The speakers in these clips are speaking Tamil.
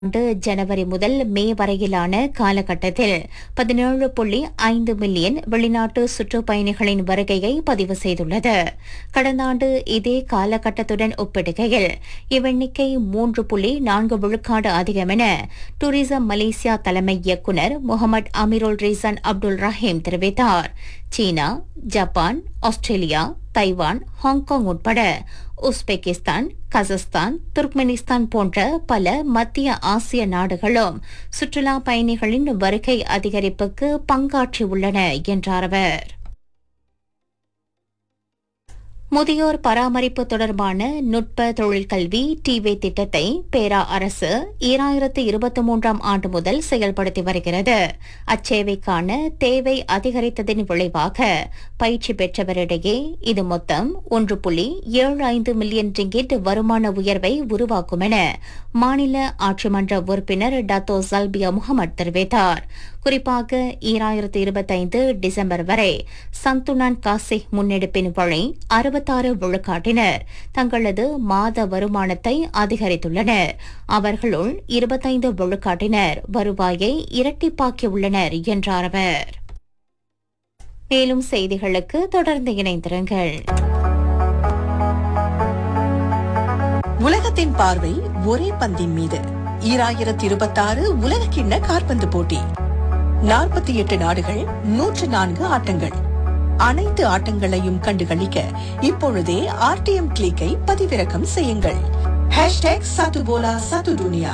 ஆண்டு ஜனவரி முதல் மே வரையிலான காலகட்டத்தில் பதினேழு புள்ளி ஐந்து மில்லியன் வெளிநாட்டு சுற்றுப்பயணிகளின் வருகையை பதிவு செய்துள்ளது கடந்த ஆண்டு இதே காலகட்டத்துடன் ஒப்பிடுகையில் இவ்வெண்ணிக்கை மூன்று புள்ளி நான்கு விழுக்காடு அதிகம் என டூரிசம் மலேசியா தலைமை இயக்குநர் முகமது அமீருல் ரீசன் அப்துல் ரஹீம் தெரிவித்தார் China Japan Australia Taiwan Hong Kong உட்பட உஸ்பெகிஸ்தான் கசஸ்தான் துர்க்மெனிஸ்தான் போன்ற பல மத்திய ஆசிய நாடுகளும் சுற்றுலா பயணிகளின் வருகை அதிகரிப்புக்கு பங்காற்றியுள்ளன என்றார் அவர் முதியோர் பராமரிப்பு தொடர்பான நுட்ப தொழிற்கல்வி டிவே திட்டத்தை பேரா அரசு ஈராயிரத்து இருபத்தி மூன்றாம் ஆண்டு முதல் செயல்படுத்தி வருகிறது அச்சேவைக்கான தேவை அதிகரித்ததின் விளைவாக பயிற்சி பெற்றவரிடையே இது மொத்தம் ஒன்று புள்ளி ஏழு ஐந்து மில்லியன் ரிங்கிட் வருமான உயர்வை உருவாக்கும் என மாநில ஆட்சிமன்ற உறுப்பினர் டத்தோ சல்பியா முகமது தெரிவித்தார் குறிப்பாக ஈராயிரத்து இருபத்தைந்து டிசம்பர் வரை சந்துனான் காசி முன்னெடுப்பின் வழி அறுபத்தாறு விழுக்காட்டினர் தங்களது மாத வருமானத்தை அதிகரித்துள்ளனர் அவர்களுள் இருபத்தைந்து விழுக்காட்டினர் வருவாயை இரட்டிப்பாக்கியுள்ளனர் என்றார் அவர் மேலும் செய்திகளுக்கு தொடர்ந்து இணைந்திருங்கள் உலகத்தின் பார்வை ஒரே பந்தின் மீது ஈராயிரத்தி இருபத்தாறு உலக கிண்ண காற்பந்து போட்டி நாற்பத்தி எட்டு நாடுகள் நூற்று நான்கு ஆட்டங்கள் அனைத்து ஆட்டங்களையும் கண்டுகளிக்க இப்பொழுதே ஆர்டிஎம் கிளிக்கை பதிவிறக்கம் செய்யுங்கள் ஹேஷ்டேக் சத்துபோலா சத்து துனியா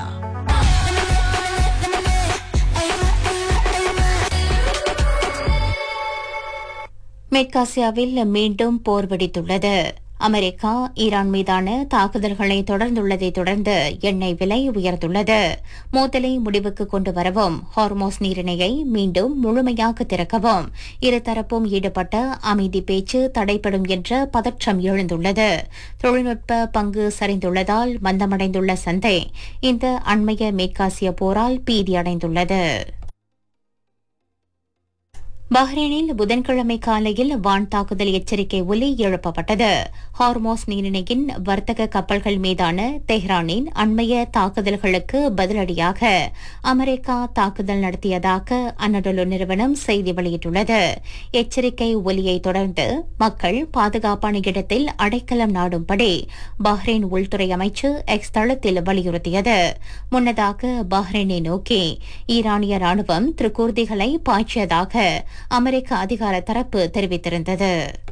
மேற்காசியாவில் மீண்டும் போர் வெடித்துள்ளது அமெரிக்கா ஈரான் மீதான தாக்குதல்களை தொடர்ந்துள்ளதை தொடர்ந்து எண்ணெய் விலை உயர்ந்துள்ளது மோதலை முடிவுக்கு கொண்டு வரவும் ஹார்மோஸ் நீரிணையை மீண்டும் முழுமையாக திறக்கவும் இருதரப்பும் ஈடுபட்ட அமைதி பேச்சு தடைப்படும் என்ற பதற்றம் எழுந்துள்ளது தொழில்நுட்ப பங்கு சரிந்துள்ளதால் மந்தமடைந்துள்ள சந்தை இந்த அண்மைய மேற்காசிய போரால் பீதியடைந்துள்ளது பஹ்ரைனில் புதன்கிழமை காலையில் வான் தாக்குதல் எச்சரிக்கை ஒலி எழுப்பப்பட்டது ஹார்மோஸ் நீரிணையின் வர்த்தக கப்பல்கள் மீதான தெஹ்ரானின் அண்மைய தாக்குதல்களுக்கு பதிலடியாக அமெரிக்கா தாக்குதல் நடத்தியதாக அனடோலு நிறுவனம் செய்தி வெளியிட்டுள்ளது எச்சரிக்கை ஒலியை தொடர்ந்து மக்கள் பாதுகாப்பான இடத்தில் அடைக்கலம் நாடும்படி பஹ்ரைன் உள்துறை அமைச்சு எக்ஸ் தளத்தில் வலியுறுத்தியது முன்னதாக பஹ்ரைனை நோக்கி ஈரானிய ராணுவம் திருக்கூர்திகளை பாய்ச்சியதாக அமெரிக்க அதிகார தரப்பு தெரிவித்திருந்தது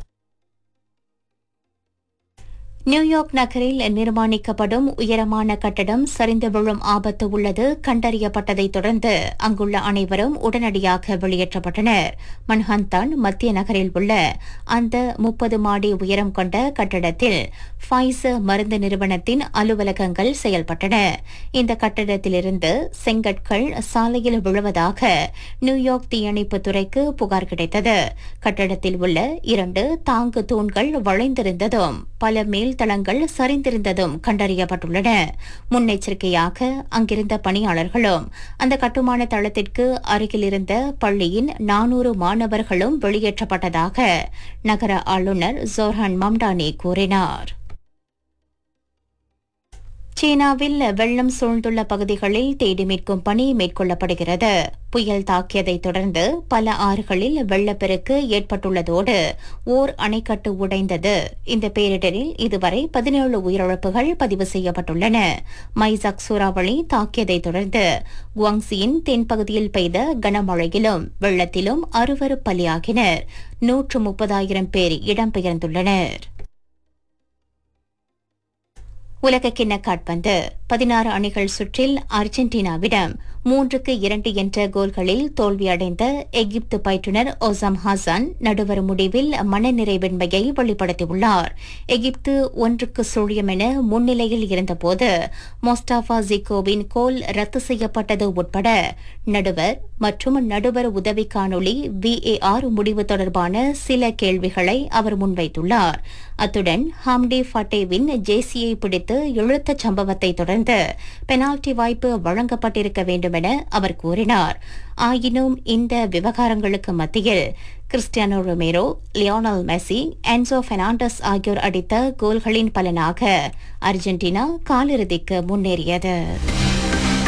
நியூயார்க் நகரில் நிர்மாணிக்கப்படும் உயரமான கட்டடம் சரிந்து விழும் ஆபத்து உள்ளது கண்டறியப்பட்டதை தொடர்ந்து அங்குள்ள அனைவரும் உடனடியாக வெளியேற்றப்பட்டனர் மன்ஹந்தான் மத்திய நகரில் உள்ள அந்த முப்பது மாடி உயரம் கொண்ட கட்டடத்தில் ஃபைசர் மருந்து நிறுவனத்தின் அலுவலகங்கள் செயல்பட்டன இந்த கட்டடத்திலிருந்து செங்கற்கள் சாலையில் விழுவதாக நியூயார்க் தீயணைப்பு துறைக்கு புகார் கிடைத்தது கட்டடத்தில் உள்ள இரண்டு தாங்கு தூண்கள் வளைந்திருந்ததும் பல மேல்தளங்கள் சரிந்திருந்ததும் கண்டறியப்பட்டுள்ளன முன்னெச்சரிக்கையாக அங்கிருந்த பணியாளர்களும் அந்த கட்டுமான தளத்திற்கு அருகில் இருந்த பள்ளியின் நானூறு மாணவர்களும் வெளியேற்றப்பட்டதாக நகர ஆளுநர் ஜோர்ஹான் மம்டானி கூறினார் சீனாவில் வெள்ளம் சூழ்ந்துள்ள பகுதிகளில் தேடி மீட்கும் பணி மேற்கொள்ளப்படுகிறது புயல் தாக்கியதைத் தொடர்ந்து பல ஆறுகளில் வெள்ளப்பெருக்கு ஏற்பட்டுள்ளதோடு ஓர் அணைக்கட்டு உடைந்தது இந்த பேரிடரில் இதுவரை பதினேழு உயிரிழப்புகள் பதிவு செய்யப்பட்டுள்ளன மைசாக் சூறாவளி தாக்கியதைத் தொடர்ந்து குவாங்சியின் தென்பகுதியில் பெய்த கனமழையிலும் வெள்ளத்திலும் அறுவர் பலியாகினர் நூற்று முப்பதாயிரம் பேர் இடம்பெயர்ந்துள்ளனர் உலகக்கிண்ண காட்பந்து பதினாறு அணிகள் சுற்றில் அர்ஜென்டினாவிடம் மூன்றுக்கு இரண்டு என்ற கோல்களில் தோல்வியடைந்த எகிப்து பயிற்றுநர் ஒசாம் ஹாசான் நடுவர் முடிவில் மனநிறைவின்மையை வெளிப்படுத்தியுள்ளார் எகிப்து ஒன்றுக்கு சுழியம் என முன்னிலையில் இருந்தபோது மொஸ்டாஃபா ஜிகோவின் கோல் ரத்து செய்யப்பட்டது உட்பட நடுவர் மற்றும் நடுவர் உதவி காணொலி விஏஆர் முடிவு தொடர்பான சில கேள்விகளை அவர் முன்வைத்துள்ளார் அத்துடன் ஹாம்டி ஃபட்டேவின் ஜேசியை பிடித்து இழுத்த சம்பவத்தை தொடர்ந்து பெனால்டி வாய்ப்பு வழங்கப்பட்டிருக்க வேண்டும் என அவர் கூறினார் ஆயினும் இந்த விவகாரங்களுக்கு மத்தியில் Cristiano Romero Lionel Messi Enzo Fernandez ஆகியோர் அடித்த கோல்களின் பலனாக அர்ஜென்டினா காலிறுதிக்கு முன்னேறியது